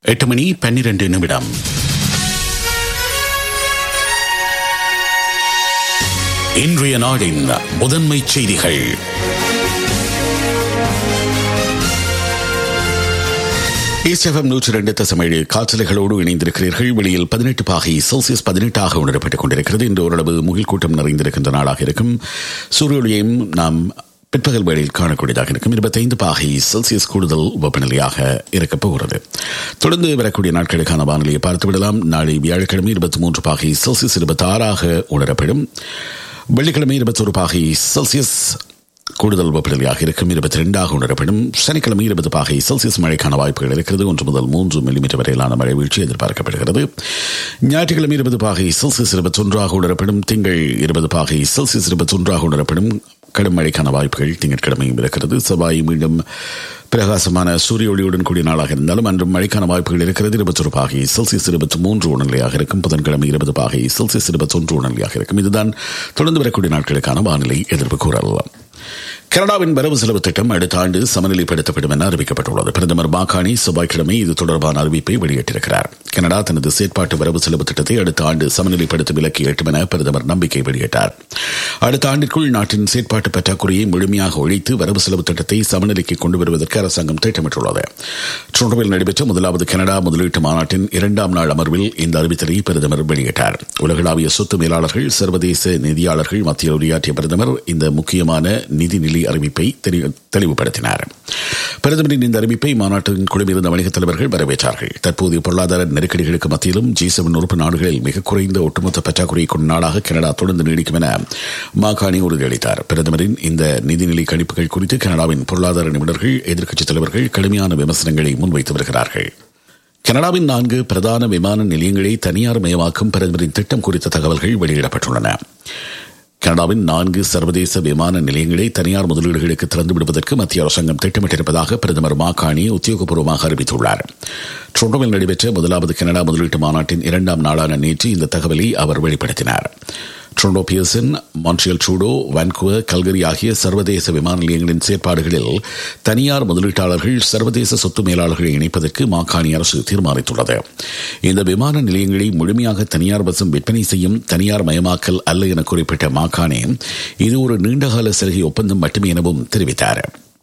எட்டு மணி பன்னிரண்டு நிமிடம் இன்றைய நாடின் முதன்மை செய்திகள் ஈஸ்டெஃபம் நூற்றி ரெண்டு தசமேழு காற்றலைகளோடு இணைந்திருக்கிறீர்கள் வெளியில் பதினெட்டு பாகை செல்சியஸ் பதினெட்டாக உணரப்பட்டுக் கொண்டிருக்கிறது இன்று ஓரளவு முகில் கூட்டம் நிறைந்திருக்கின்ற நாளாக இருக்கும் சூரிய நாம் பிற்பகல் வேளையில் காணக்கூடியதாக இருக்கும் இருபத்தைந்து பாகை செல்சியஸ் கூடுதல் வெப்பநிலையாக இருக்கப் போகிறது தொடர்ந்து வரக்கூடிய நாட்களுக்கான வானிலையை பார்த்துவிடலாம் நாளை வியாழக்கிழமை இருபத்தி மூன்று பாகை செல்சியஸ் இருபத்தி ஆறாக உணரப்படும் வெள்ளிக்கிழமை இருபத்தொரு பாகை செல்சியஸ் கூடுதல் வெப்பநிலையாக இருக்கும் இருபத்தி ரெண்டாக உணரப்படும் சனிக்கிழமை இருபது பாகை செல்சியஸ் மழைக்கான வாய்ப்புகள் இருக்கிறது ஒன்று முதல் மூன்று மில்லிமீட்டர் வரையிலான மழை வீழ்ச்சி எதிர்பார்க்கப்படுகிறது ஞாயிற்றுக்கிழமை இருபது பாகை செல்சியஸ் இருபத்தி ஒன்றாக உணரப்படும் திங்கள் இருபது பாகை செல்சியஸ் இருபத்தி ஒன்றாக உணரப்படும் கடும் மழைக்கான வாய்ப்புகள் திங்கட்கிழமையும் இருக்கிறது செவ்வாய் மீண்டும் பிரகாசமான சூரிய ஒளியுடன் கூடிய நாளாக இருந்தாலும் அன்றும் மழைக்கான வாய்ப்புகள் இருக்கிறது இருபத்தொரு பாகை செல்சியஸ் இருபத்தி மூன்று உணர்நிலையாக இருக்கும் புதன்கிழமை இருபது பாகை செல்சியஸ் இருபத்தி ஒன்று உணர்நிலையாக இருக்கும் இதுதான் தொடர்ந்து வரக்கூடிய நாட்களுக்கான வானிலை எதிர்ப்பு கூறலாம் கனடாவின் வரவு செலவு திட்டம் அடுத்த ஆண்டு சமநிலைப்படுத்தப்படும் என அறிவிக்கப்பட்டுள்ளது பிரதமர் மாகாணி செவ்வாய்க்கிழமை இது தொடர்பான அறிவிப்பை வெளியிட்டிருக்கிறார் கனடா தனது செயற்பாட்டு வரவு செலவு திட்டத்தை அடுத்த ஆண்டு சமநிலைப்படுத்தும் இலக்கு எட்டும் என பிரதமர் நம்பிக்கை வெளியிட்டார் அடுத்த ஆண்டிற்குள் நாட்டின் செயற்பாட்டு பற்றாக்குறையை முழுமையாக ஒழித்து வரவு செலவு திட்டத்தை சமநிலைக்கு கொண்டு வருவதற்கு அரசாங்கம் திட்டமிட்டுள்ளது டொரண்டோவில் நடைபெற்ற முதலாவது கனடா முதலீட்டு மாநாட்டின் இரண்டாம் நாள் அமர்வில் இந்த அறிவித்தலை பிரதமர் வெளியிட்டார் உலகளாவிய சொத்து மேலாளர்கள் சர்வதேச நிதியாளர்கள் மத்தியில் உரையாற்றிய பிரதமர் இந்த முக்கியமான நிதி நிலை அறிவிப்பை தெளிவுபடுத்தினார் பிரதமரின் இந்த அறிவிப்பை மாநாட்டின் குழுமிருந்த வணிகத் தலைவர்கள் வரவேற்றார்கள் தற்போதைய பொருளாதார நெருக்கடிகளுக்கு மத்தியிலும் ஜி செவன் உறுப்பு நாடுகளில் மிக குறைந்த ஒட்டுமொத்த பற்றாக்குறையை கொண்ட நாடாக கனடா தொடர்ந்து நீடிக்கும் என மாகாணி உறுதியளித்தார் பிரதமரின் இந்த நிதிநிலை கணிப்புகள் குறித்து கனடாவின் பொருளாதார நிபுணர்கள் எதிர்க்கட்சித் தலைவர்கள் கடுமையான விமர்சனங்களை முன்வைத்து வருகிறார்கள் கனடாவின் நான்கு பிரதான விமான நிலையங்களை தனியார் மயமாக்கும் பிரதமரின் திட்டம் குறித்த தகவல்கள் வெளியிடப்பட்டுள்ளன கனடாவின் நான்கு சர்வதேச விமான நிலையங்களை தனியார் முதலீடுகளுக்கு திறந்து விடுவதற்கு மத்திய அரசாங்கம் திட்டமிட்டிருப்பதாக பிரதமர் மாகாணி உத்தியோகபூர்வமாக அறிவித்துள்ளார் டொரண்டோவில் நடைபெற்ற முதலாவது கனடா முதலீட்டு மாநாட்டின் இரண்டாம் நாளான நேற்று இந்த தகவலை அவர் வெளிப்படுத்தினார் Toronto Pearson Montreal Trudeau Vancouver Calgary ஆகிய சர்வதேச விமான நிலையங்களின் செயற்பாடுகளில் தனியார் முதலீட்டாளர்கள் சர்வதேச சொத்து மேலாளர்களை இணைப்பதற்கு மாகாணி அரசு தீர்மானித்துள்ளது இந்த விமான நிலையங்களை முழுமையாக தனியார் வசம் விற்பனை செய்யும் தனியார் மயமாக்கல் அல்ல என குறிப்பிட்ட மாகாணி இது ஒரு நீண்டகால சலுகை ஒப்பந்தம் மட்டுமே எனவும் தெரிவித்தார்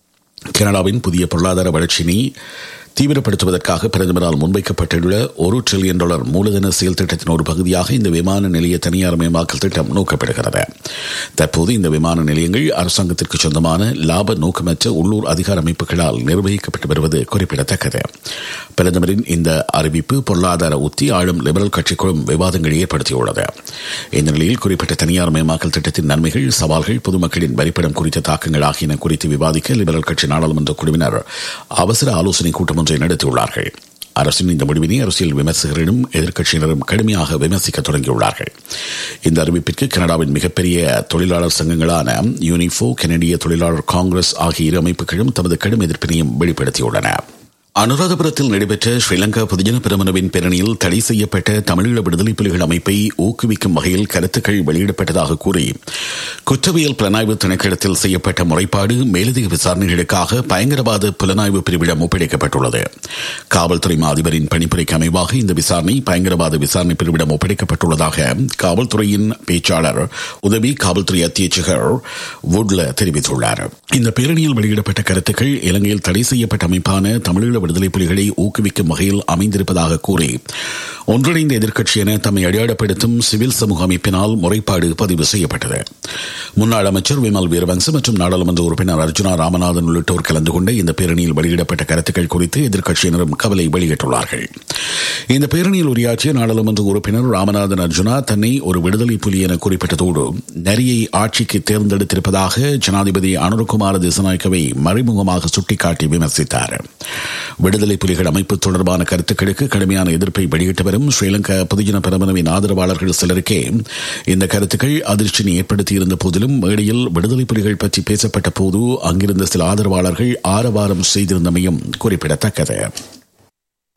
கனடாவின் புதிய பொருளாதார வளர்ச்சியினை தீவிரப்படுத்துவதற்காக பிரதமரால் முன்வைக்கப்பட்டுள்ள ஒரு டிரில்லியன் டாலர் மூலதன செயல் திட்டத்தின் ஒரு பகுதியாக இந்த விமான நிலைய தனியார் மயமாக்கல் திட்டம் நோக்கப்படுகிறது தற்போது இந்த விமான நிலையங்கள் அரசாங்கத்திற்கு சொந்தமான லாப நோக்கமற்ற உள்ளூர் அதிகார அமைப்புகளால் நிர்வகிக்கப்பட்டு வருவது குறிப்பிடத்தக்கது பிரதமரின் இந்த அறிவிப்பு பொருளாதார உத்தி ஆளும் லிபரல் கட்சிக்குழும் விவாதங்களை ஏற்படுத்தியுள்ளது இந்த நிலையில் குறிப்பிட்ட தனியார் மயமாக்கல் திட்டத்தின் நன்மைகள் சவால்கள் பொதுமக்களின் வரிப்படம் குறித்த தாக்கங்கள் ஆகியன குறித்து விவாதிக்க லிபரல் கட்சி நாடாளுமன்ற குழுவினர் அவசர ஆலோசனை கூட்டம் ஒன்றை நடத்தியுள்ளார்கள் அரசின் இந்த முடிவினை அரசியல் விமர்சகரிடம் எதிர்க்கட்சியினரும் கடுமையாக விமர்சிக்க தொடங்கியுள்ளார்கள் இந்த அறிவிப்பிற்கு கனடாவின் மிகப்பெரிய தொழிலாளர் சங்கங்களான யூனிஃபோ கனடிய தொழிலாளர் காங்கிரஸ் ஆகிய இரு அமைப்புகளும் தமது கடும் எதிர்ப்பினையும் வெளிப்படுத்தியுள்ளன அனுராதபுரத்தில் நடைபெற்ற ஸ்ரீலங்கா பொதுஜன பிரமணவின் பேரணியில் தடை செய்யப்பட்ட தமிழீழ விடுதலை புலிகள் அமைப்பை ஊக்குவிக்கும் வகையில் கருத்துக்கள் வெளியிடப்பட்டதாக கூறி குற்றவியல் புலனாய்வு திணைக்களத்தில் செய்யப்பட்ட முறைப்பாடு மேலதிக விசாரணைகளுக்காக பயங்கரவாத புலனாய்வு பிரிவிடம் ஒப்படைக்கப்பட்டுள்ளது காவல்துறை அதிபரின் பணிப்புரைக்கு அமைவாக இந்த விசாரணை பயங்கரவாத விசாரணை பிரிவிடம் ஒப்படைக்கப்பட்டுள்ளதாக காவல்துறையின் பேச்சாளர் உதவி காவல்துறை அத்தியட்சகர் வுட்ல தெரிவித்துள்ளார் இந்த பேரணியில் வெளியிடப்பட்ட கருத்துக்கள் இலங்கையில் தடை செய்யப்பட்ட அமைப்பான தமிழீழ விடுதலை புலிகளை ஊக்குவிக்கும் வகையில் அமைந்திருப்பதாக கூறி ஒன்றிணைந்த எதிர்க்கட்சி என தம்மை அடையாளப்படுத்தும் சிவில் சமூக அமைப்பினால் முறைப்பாடு பதிவு செய்யப்பட்டது முன்னாள் அமைச்சர் விமல் வீரவன்ச மற்றும் நாடாளுமன்ற உறுப்பினர் அர்ஜுனா ராமநாதன் உள்ளிட்டோர் கலந்து கொண்ட இந்த பேரணியில் வெளியிடப்பட்ட கருத்துக்கள் குறித்து எதிர்க்கட்சியினரும் கவலை வெளியிட்டுள்ளார்கள் இந்த பேரணியில் உரையாற்றிய நாடாளுமன்ற உறுப்பினர் ராமநாதன் அர்ஜுனா தன்னை ஒரு விடுதலை புலி என குறிப்பிட்டதோடு நரியை ஆட்சிக்கு தேர்ந்தெடுத்திருப்பதாக ஜனாதிபதி அனுரகுமார திசநாயக்கவை மறைமுகமாக சுட்டிக்காட்டி விமர்சித்தார் விடுதலை புலிகள் அமைப்பு தொடர்பான கருத்துக்களுக்கு கடுமையான எதிர்ப்பை வெளியிட்டு வரும் ஸ்ரீலங்கா பொதுஜன பிரமணவின் ஆதரவாளர்கள் சிலருக்கே இந்த கருத்துக்கள் அதிர்ச்சியை ஏற்படுத்தியிருந்த போதிலும் மேடையில் விடுதலை புலிகள் பற்றி பேசப்பட்ட போது அங்கிருந்த சில ஆதரவாளர்கள் ஆரவாரம் செய்திருந்தமையும் குறிப்பிடத்தக்கது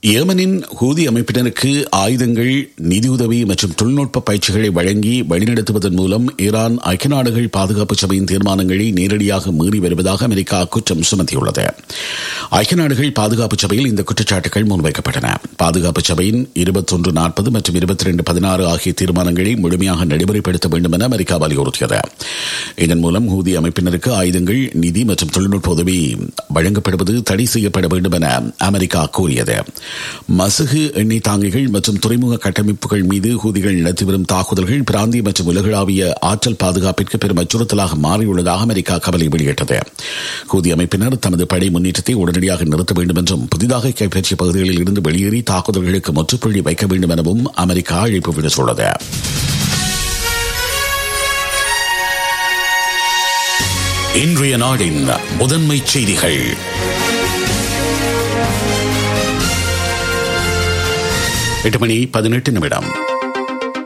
ஏமனின் ஹூதி அமைப்பினருக்கு ஆயுதங்கள் நிதியுதவி மற்றும் தொழில்நுட்ப பயிற்சிகளை வழங்கி வழிநடத்துவதன் மூலம் ஈரான் ஐக்கிய நாடுகள் பாதுகாப்பு சபையின் தீர்மானங்களை நேரடியாக மீறி வருவதாக அமெரிக்கா குற்றம் சுமத்தியுள்ளது ஐக்கிய நாடுகள் பாதுகாப்பு சபையில் இந்த குற்றச்சாட்டுகள் முன்வைக்கப்பட்டன பாதுகாப்பு சபையின் இருபத்தொன்று நாற்பது மற்றும் இருபத்தி ரெண்டு பதினாறு ஆகிய தீர்மானங்களை முழுமையாக நடைமுறைப்படுத்த வேண்டும் என அமெரிக்கா வலியுறுத்தியது இதன் மூலம் ஹூதி அமைப்பினருக்கு ஆயுதங்கள் நிதி மற்றும் தொழில்நுட்ப உதவி வழங்கப்படுவது தடை செய்யப்பட வேண்டும் என அமெரிக்கா கூறியது மசுகு எண்ணெய் தாங்கிகள் மற்றும் துறைமுக கட்டமைப்புகள் மீது ஹூதிகள் நடத்தி வரும் தாக்குதல்கள் பிராந்திய மற்றும் உலகளாவிய ஆற்றல் பாதுகாப்பிற்கு பெரும் அச்சுறுத்தலாக மாறியுள்ளதாக அமெரிக்கா கவலை வெளியிட்டது ஹூதி அமைப்பினர் தமது படை முன்னேற்றத்தை உடனடியாக நிறுத்த வேண்டும் என்றும் புதிதாக கைப்பற்றிய பகுதிகளில் இருந்து வெளியேறி தாக்குதல்களுக்கு முற்றுப்புள்ளி வைக்க வேண்டும் எனவும் அமெரிக்கா அழைப்பு விடுத்துள்ளது இன்றைய நாடின் முதன்மை செய்திகள் எட்டு மணி பதினெட்டு நிமிடம்